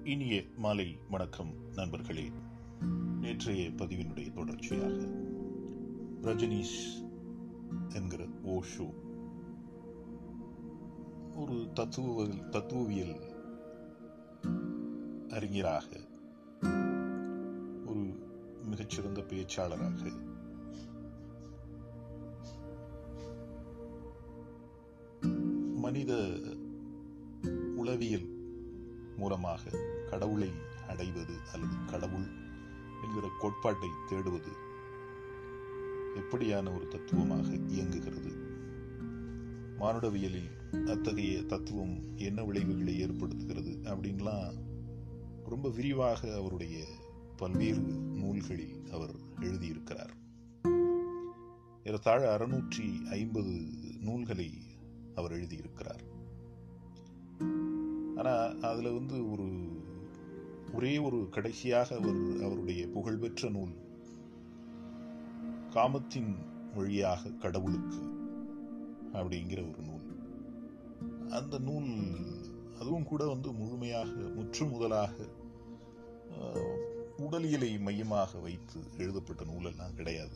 இனிய மாலை வணக்கம் நண்பர்களே நேற்றைய பதிவினுடைய தொடர்ச்சியாக ரஜினீஷ் என்கிற ஓஷோ ஒரு தத்துவ தத்துவவியல் அறிஞராக ஒரு மிகச்சிறந்த பேச்சாளராக மனித உளவியல் மூலமாக கடவுளை அடைவது அல்லது கடவுள் என்கிற கோட்பாட்டை தேடுவது எப்படியான ஒரு தத்துவமாக இயங்குகிறது மானுடவியலில் அத்தகைய தத்துவம் என்ன விளைவுகளை ஏற்படுத்துகிறது அப்படின்லாம் ரொம்ப விரிவாக அவருடைய பல்வேறு நூல்களில் அவர் எழுதியிருக்கிறார் ஏறத்தாழ அறுநூற்றி ஐம்பது நூல்களை அவர் எழுதியிருக்கிறார் ஆனா அதுல வந்து ஒரு ஒரே ஒரு கடைசியாக அவர் அவருடைய புகழ்பெற்ற நூல் காமத்தின் வழியாக கடவுளுக்கு அப்படிங்கிற ஒரு நூல் அந்த நூல் அதுவும் கூட வந்து முழுமையாக முற்று முதலாக ஆஹ், உடலியலை மையமாக வைத்து எழுதப்பட்ட நூலெல்லாம் கிடையாது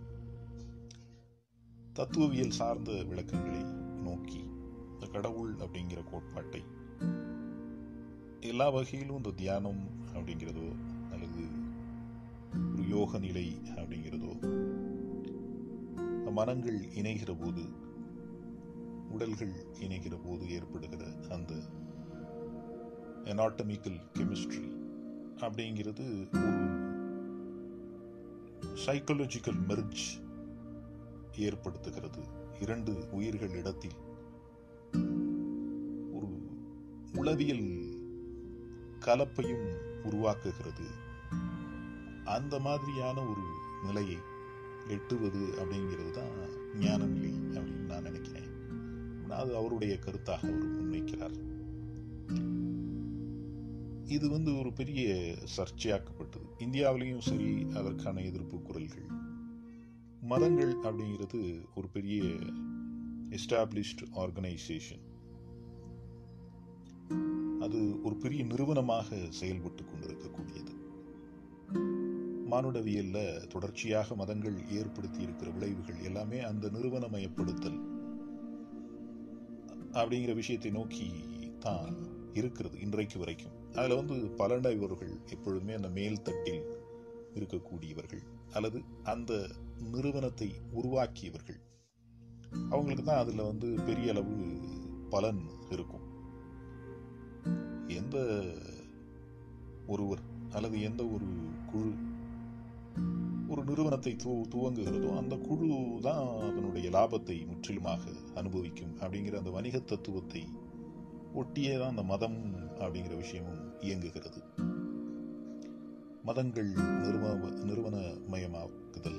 தத்துவவியல் சார்ந்த விளக்கங்களை நோக்கி இந்த கடவுள் அப்படிங்கிற கோட்பாட்டை எல்லா வகையிலும் இந்த தியானம் அப்படிங்கிறதோ அல்லது ஒரு யோக நிலை அப்படிங்கிறதோ மனங்கள் இணைகிற போது உடல்கள் இணைகிற போது ஏற்படுகிற அந்த எனாட்டமிக்கல் கெமிஸ்ட்ரி அப்படிங்கிறது ஒரு சைக்கலாஜிக்கல் மெர்ஜ் ஏற்படுத்துகிறது இரண்டு உயிர்கள் இடத்தில் ஒரு உளவியல் கலப்பையும் உருவாக்குகிறது அந்த மாதிரியான ஒரு நிலையை எட்டுவது அப்படிங்கிறது தான் ஞான நிலை அப்படின்னு நான் நினைக்கிறேன் அது அவருடைய கருத்தாக அவர் முன்வைக்கிறார் இது வந்து ஒரு பெரிய சர்ச்சையாக்கப்பட்டது இந்தியாவிலையும் சரி அதற்கான எதிர்ப்பு குரல்கள் மதங்கள் அப்படிங்கிறது ஒரு பெரிய எஸ்டாப்ளிஷ்டு ஆர்கனைசேஷன் அது ஒரு பெரிய நிறுவனமாக செயல்பட்டு கொண்டிருக்கக்கூடியது மானுடவியல்ல தொடர்ச்சியாக மதங்கள் ஏற்படுத்தி இருக்கிற விளைவுகள் எல்லாமே அந்த நிறுவனமயப்படுத்தல் அப்படிங்கிற விஷயத்தை நோக்கி தான் இருக்கிறது இன்றைக்கு வரைக்கும் அதுல வந்து பலனடைவர்கள் எப்பொழுதுமே அந்த மேல் தட்டில் இருக்கக்கூடியவர்கள் அல்லது அந்த நிறுவனத்தை உருவாக்கியவர்கள் அவங்களுக்கு தான் அதுல வந்து பெரிய அளவு பலன் இருக்கும் எந்த ஒருவர் அல்லது எந்த ஒரு குழு ஒரு நிறுவனத்தை துவ துவங்குகிறதோ அந்த குழு தான் அதனுடைய லாபத்தை முற்றிலுமாக அனுபவிக்கும் அப்படிங்கிற அந்த வணிக தத்துவத்தை ஒட்டியே தான் அந்த மதம் அப்படிங்கிற விஷயமும் இயங்குகிறது மதங்கள் நிறுவன நிறுவனமயமாக்குதல்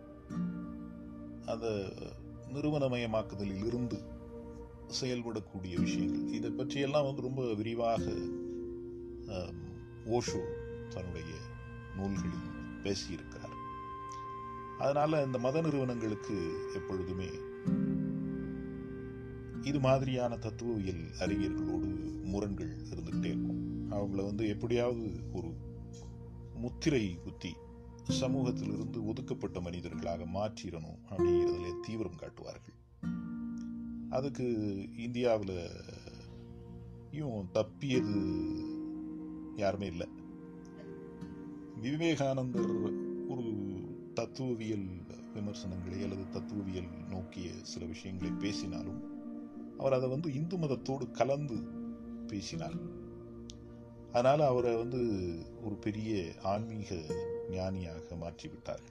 அந்த நிறுவனமயமாக்குதலில் இருந்து செயல்படக்கூடிய விஷயங்கள் இதை பற்றியெல்லாம் வந்து ரொம்ப விரிவாக ஆம், ஓஷோ தன்னுடைய நூல்களில் பேசியிருக்கிறார் அதனால இந்த மத நிறுவனங்களுக்கு எப்பொழுதுமே இது மாதிரியான தத்துவவியல் அறிஞர்களோடு முரண்கள் இருந்துகிட்டே இருக்கும் அவங்கள வந்து எப்படியாவது ஒரு முத்திரை குத்தி சமூகத்திலிருந்து ஒதுக்கப்பட்ட மனிதர்களாக மாற்றிடணும் அப்படிங்கிறதுல தீவிரம் காட்டுவார்கள் அதுக்கு இந்தியாவில் தப்பியது யாருமே இல்லை விவேகானந்தர் ஒரு தத்துவவியல் விமர்சனங்களை அல்லது தத்துவவியல் நோக்கிய சில விஷயங்களை பேசினாலும் அவர் அதை வந்து இந்து மதத்தோடு கலந்து பேசினார் அதனால அவரை வந்து ஒரு பெரிய ஆன்மீக ஞானியாக மாற்றிவிட்டார்கள்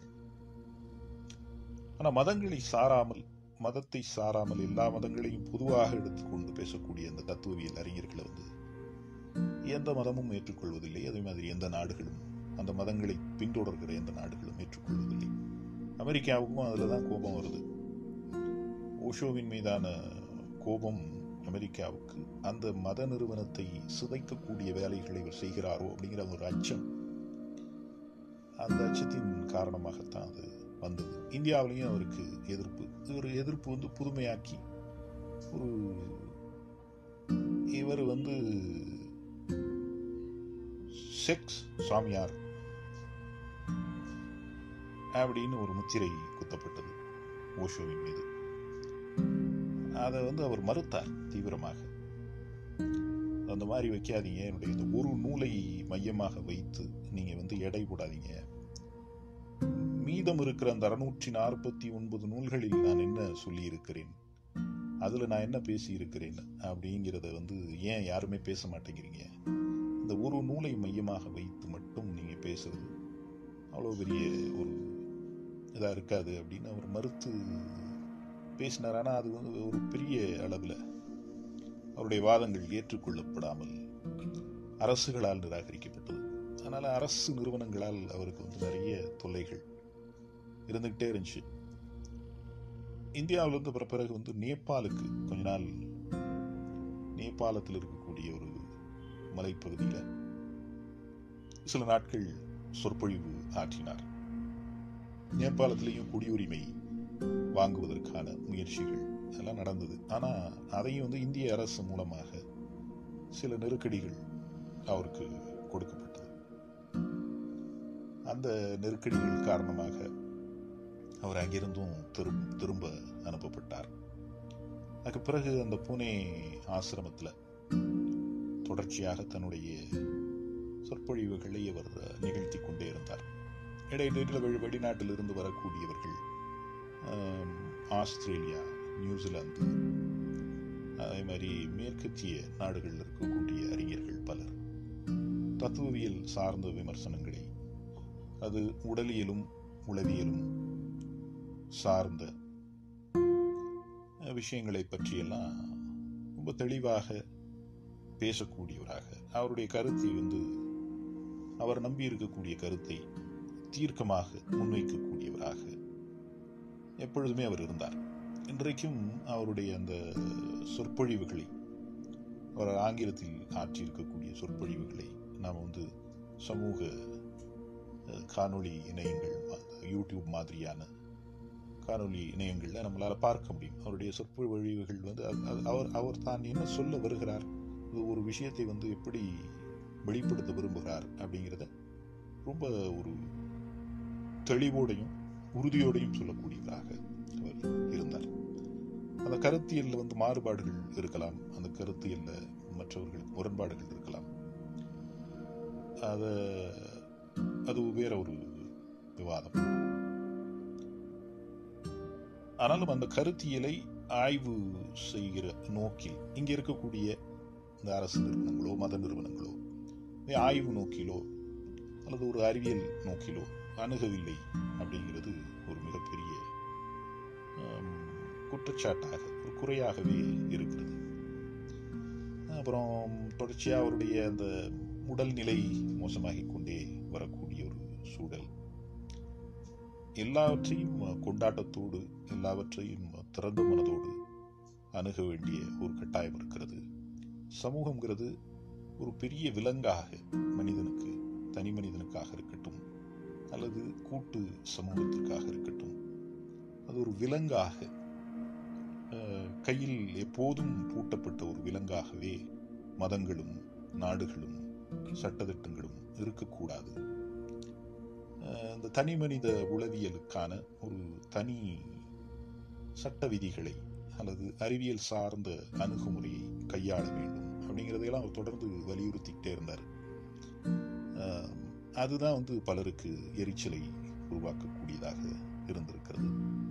ஆனா மதங்களை சாராமல் மதத்தை சாராமல் எல்லா மதங்களையும் பொதுவாக எடுத்துக்கொண்டு பேசக்கூடிய அந்த தத்துவவியல் அறிஞர்களை வந்து எந்த மதமும் ஏற்றுக்கொள்வதில்லை அதே மாதிரி எந்த நாடுகளும் அந்த மதங்களை பின்தொடர்கிற எந்த நாடுகளும் ஏற்றுக்கொள்வதில்லை அமெரிக்காவுக்கும் அதில் தான் கோபம் வருது ஓஷோவின் மீதான கோபம் அமெரிக்காவுக்கு அந்த மத நிறுவனத்தை சிதைக்கக்கூடிய வேலைகளை இவர் செய்கிறாரோ அப்படிங்கிற ஒரு அச்சம் அந்த அச்சத்தின் காரணமாகத்தான் அது வந்தது இந்தியாவிலையும் அவருக்கு எதிர்ப்பு ஒரு எதிர்ப்பு வந்து புதுமையாக்கி ஒரு இவர் வந்து செக்ஸ் சாமியார் அப்படின்னு ஒரு முத்திரை குத்தப்பட்டது ஓஷோவின் மீது அதை வந்து அவர் மறுத்தார் தீவிரமாக அந்த மாதிரி வைக்காதீங்க என்னுடைய இந்த ஒரு நூலை மையமாக வைத்து நீங்க வந்து எடை போடாதீங்க மீதம் இருக்கிற அந்த அறுநூற்றி நாற்பத்தி ஒன்பது நூல்களில் நான் என்ன சொல்லி இருக்கிறேன் அதுல நான் என்ன பேசி இருக்கிறேன் அப்படிங்கிறத வந்து ஏன் யாருமே பேச மாட்டேங்கிறீங்க இந்த ஒரு நூலை மையமாக வைத்து மட்டும் நீங்க பேசுறது அவ்வளோ பெரிய ஒரு இதா இருக்காது அப்படின்னு அவர் மறுத்து பேசினார் ஆனால் அது வந்து ஒரு பெரிய அளவில் அவருடைய வாதங்கள் ஏற்றுக்கொள்ளப்படாமல் அரசுகளால் நிராகரிக்கப்பட்டது அதனால அரசு நிறுவனங்களால் அவருக்கு வந்து நிறைய தொல்லைகள் இருந்துகிட்டே இருந்துச்சு இந்தியாவில் இருந்து பிற- பிறகு வந்து நேபாளுக்கு கொஞ்ச நாள் நேபாளத்தில் இருக்கக்கூடிய ஒரு மலைப்பகுதியில் சில நாட்கள் சொற்பொழிவு ஆற்றினார் நேபாளத்திலேயும் குடியுரிமை வாங்குவதற்கான முயற்சிகள் எல்லாம் நடந்தது ஆனா அதையும் வந்து இந்திய அரசு மூலமாக சில நெருக்கடிகள் அவருக்கு கொடுக்கப்பட்டது அந்த நெருக்கடிகள் காரணமாக அவர் அங்கிருந்தும் திரும்ப திரும்ப அனுப்பப்பட்டார் அதுக்கு பிறகு அந்த புனே ஆசிரமத்துல தொடர்ச்சியாக தன்னுடைய சொற்பொழிவுகளை அவர் நிகழ்த்தி கொண்டே இருந்தார் இடையிடையில் வெளி வெளிநாட்டிலிருந்து வரக்கூடியவர்கள் ஆம், ஆஸ்திரேலியா நியூசிலாந்து அதே மாதிரி மேற்கத்திய நாடுகளில் இருக்கக்கூடிய அறிஞர்கள் பலர் தத்துவவியல் சார்ந்த விமர்சனங்களை அது உடலியலும் உளவியலும் சார்ந்த அஹ், விஷயங்களை பற்றியெல்லாம் ரொம்ப தெளிவாக பேசக்கூடியவராக அவருடைய கருத்தை வந்து அவர் நம்பி இருக்கக்கூடிய கருத்தை தீர்க்கமாக முன்வைக்கக்கூடியவராக எப்பொழுதுமே அவர் இருந்தார் இன்றைக்கும் அவருடைய அந்த சொற்பொழிவுகளை அவர் ஆங்கிலத்தில் ஆற்றியிருக்கக்கூடிய சொற்பொழிவுகளை நாம் வந்து சமூக அஹ், காணொளி இணையங்கள் அந்த யூடியூப் மாதிரியான காணொளி இணையங்களில் நம்மளால பார்க்க முடியும் அவருடைய சொற்பொழிவுகள் வந்து அது- அது- அவர் அவர் தான் என்ன சொல்ல வருகிறார் இது ஒரு விஷயத்தை வந்து எப்படி வெளிப்படுத்த விரும்புகிறார் அப்படிங்கிறத ரொம்ப ஒரு தெளிவோடையும் உறுதியோடையும் சொல்லக்கூடியவராக அவர் இருந்தார் அந்த கருத்தியல்ல வந்து மாறுபாடுகள் இருக்கலாம் அந்த கருத்தியல்ல மற்றவர்களுக்கு முரண்பாடுகள் இருக்கலாம் அத அது வேற ஒரு விவாதம் ஆனாலும் அந்த கருத்தியலை ஆய்வு செய்கிற நோக்கில் இங்க இருக்கக்கூடிய இந்த அரசு நிறுவனங்களோ மத நிறுவனங்களோ இதை ஆய்வு நோக்கிலோ அல்லது ஒரு அறிவியல் நோக்கிலோ அணுகவில்லை அப்படிங்கிறது ஒரு மிகப்பெரிய ஆம், குற்றச்சாட்டாக ஒரு குறையாகவே இருக்கிறது அப்புறம் தொடர்ச்சியாக அவருடைய அந்த உடல்நிலை மோசமாகிக் கொண்டே வரக்கூடிய ஒரு சூழல் எல்லாவற்றையும் கொண்டாட்டத்தோடு எல்லாவற்றையும் திறந்த மனதோடு அணுக வேண்டிய ஒரு கட்டாயம் இருக்கிறது சமூகம்ங்கிறது ஒரு பெரிய விலங்காக மனிதனுக்கு தனி மனிதனுக்காக இருக்கட்டும் அல்லது கூட்டு சமூகத்திற்காக இருக்கட்டும் அது ஒரு விலங்காக அஹ், கையில் எப்போதும் பூட்டப்பட்ட ஒரு விலங்காகவே மதங்களும் நாடுகளும் சட்டதிட்டங்களும் இருக்கக்கூடாது அஹ், இந்த தனி மனித உளவியலுக்கான ஒரு தனி சட்ட விதிகளை அல்லது அறிவியல் சார்ந்த அணுகுமுறையை கையாள வேண்டும் அப்படிங்கிறதையெல்லாம் அவர் தொடர்ந்து வலியுறுத்திக்கிட்டே இருந்தார் அஹ், அதுதான் வந்து பலருக்கு எரிச்சலை உருவாக்கக்கூடியதாக இருந்திருக்கிறது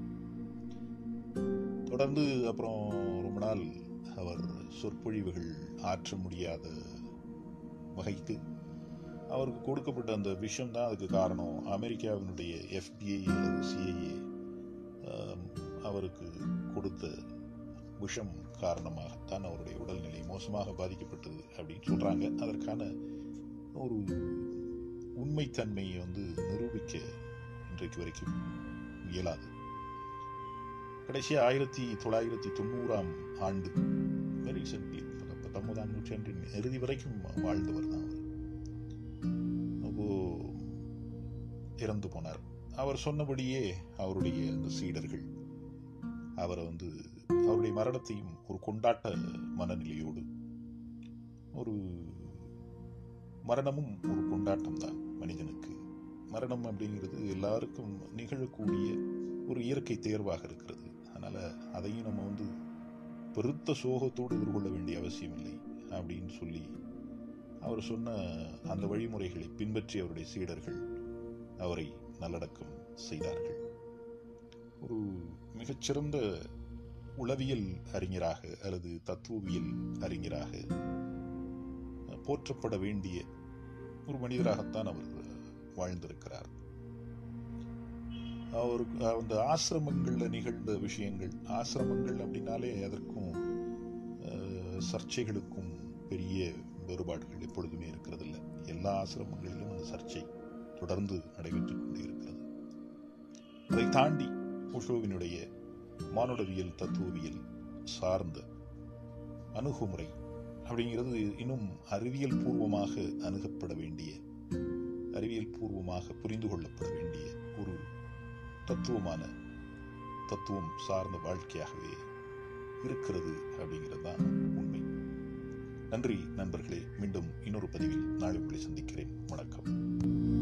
தொடர்ந்து அப்புறம் ரொம்ப நாள் அவர் சொற்பொழிவுகள் ஆற்ற முடியாத வகைக்கு அவருக்கு கொடுக்கப்பட்ட அந்த விஷம் தான் அதுக்கு காரணம் அமெரிக்காவினுடைய எஃபிஐ அல்லது சிஐஏ அவருக்கு கொடுத்த விஷம் காரணமாகத்தான் அவருடைய உடல்நிலை மோசமாக பாதிக்கப்பட்டது அப்படின்னு சொல்றாங்க அதற்கான ஒரு உண்மைத்தன்மையை வந்து நிரூபிக்க இன்றைக்கு வரைக்கும் இயலாது கடைசியா ஆயிரத்தி தொள்ளாயிரத்தி தொண்ணூறாம் ஆண்டு ரீசென்ட்லி பத்தொன்பதாம் நூற்றாண்டின் இறுதி வரைக்கும் வாழ்ந்தவர் தான் அவர் அப்போ இறந்து போனார் அவர் சொன்னபடியே அவருடைய அந்த சீடர்கள் அவரை வந்து அவருடைய மரணத்தையும் ஒரு கொண்டாட்ட மனநிலையோடு ஒரு மரணமும் ஒரு கொண்டாட்டம் தான் மனிதனுக்கு மரணம் அப்படிங்கிறது எல்லாருக்கும் நிகழக்கூடிய ஒரு இயற்கை தேர்வாக இருக்கிறது அதனால அதையும் நம்ம வந்து பெருத்த சோகத்தோடு எதிர்கொள்ள வேண்டிய அவசியம் இல்லை அப்படின்னு சொல்லி அவர் சொன்ன அந்த வழிமுறைகளை பின்பற்றி அவருடைய சீடர்கள் அவரை நல்லடக்கம் செய்தார்கள் ஒரு மிகச்சிறந்த உளவியல் அறிஞராக அல்லது தத்துவவியல் அறிஞராக போற்றப்பட வேண்டிய ஒரு மனிதராகத்தான் அவர் வாழ்ந்திருக்கிறார் அவருக்கு அந்த ஆசிரமங்கள்ல நிகழ்ந்த விஷயங்கள் ஆசிரமங்கள் அப்படின்னாலே அதற்கும் அஹ், சர்ச்சைகளுக்கும் பெரிய வேறுபாடுகள் எப்பொழுதுமே இருக்கிறது இல்லை எல்லா ஆசிரமங்களிலும் அந்த சர்ச்சை தொடர்ந்து நடைபெற்றுக் கொண்டே இருக்கிறது அதை தாண்டி உஷோவினுடைய மானுடவியல் தத்துவவியல் சார்ந்த அணுகுமுறை அப்படிங்கிறது இன்னும் அறிவியல் பூர்வமாக அணுகப்பட வேண்டிய அறிவியல் பூர்வமாக புரிந்து கொள்ளப்பட வேண்டிய ஒரு தத்துவமான தத்துவம் சார்ந்த வாழ்க்கையாகவே இருக்கிறது அப்படிங்கிறது தான் உண்மை நன்றி நண்பர்களே மீண்டும் இன்னொரு பதிவில் நாளை உங்களை சந்திக்கிறேன் வணக்கம்